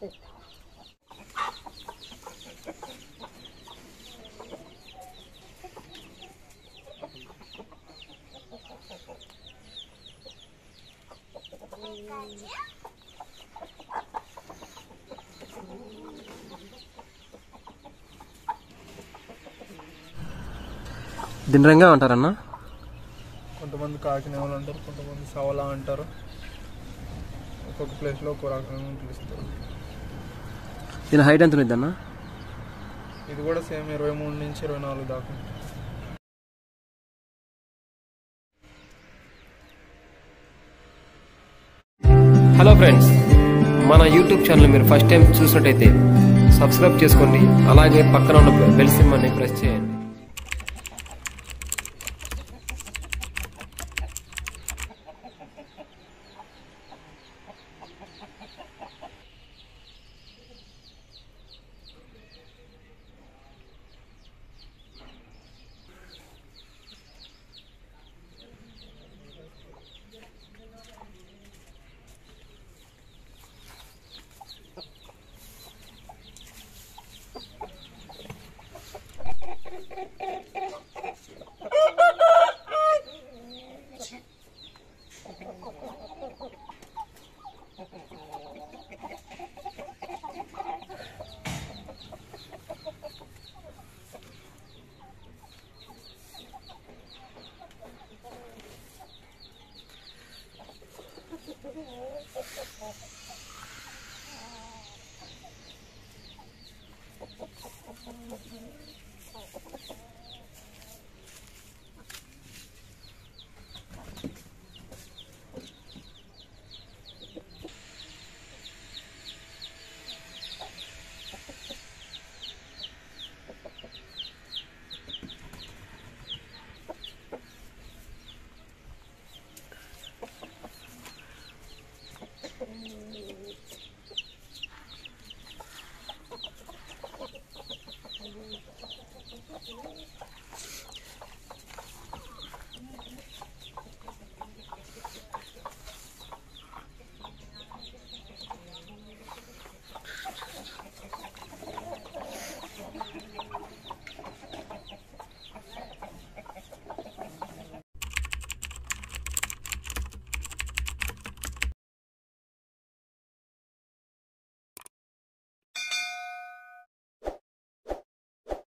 దీని రంగా అంటారన్నా కొంతమంది కాకినేవలు అంటారు కొంతమంది సవలా అంటారు ఒక్కొక్క ప్లేస్లో ఒక్కో రకంగా పిలుస్తారు దీని హైట్ ఎంత ఉంది అన్న ఇది కూడా సేమ్ ఇరవై మూడు నుంచి ఇరవై నాలుగు దాకా హలో ఫ్రెండ్స్ మన యూట్యూబ్ ఛానల్ మీరు ఫస్ట్ టైం చూసినట్టయితే సబ్స్క్రైబ్ చేసుకోండి అలాగే పక్కన ఉన్న బెల్ సింబల్ని ప్రెస్ చేయండి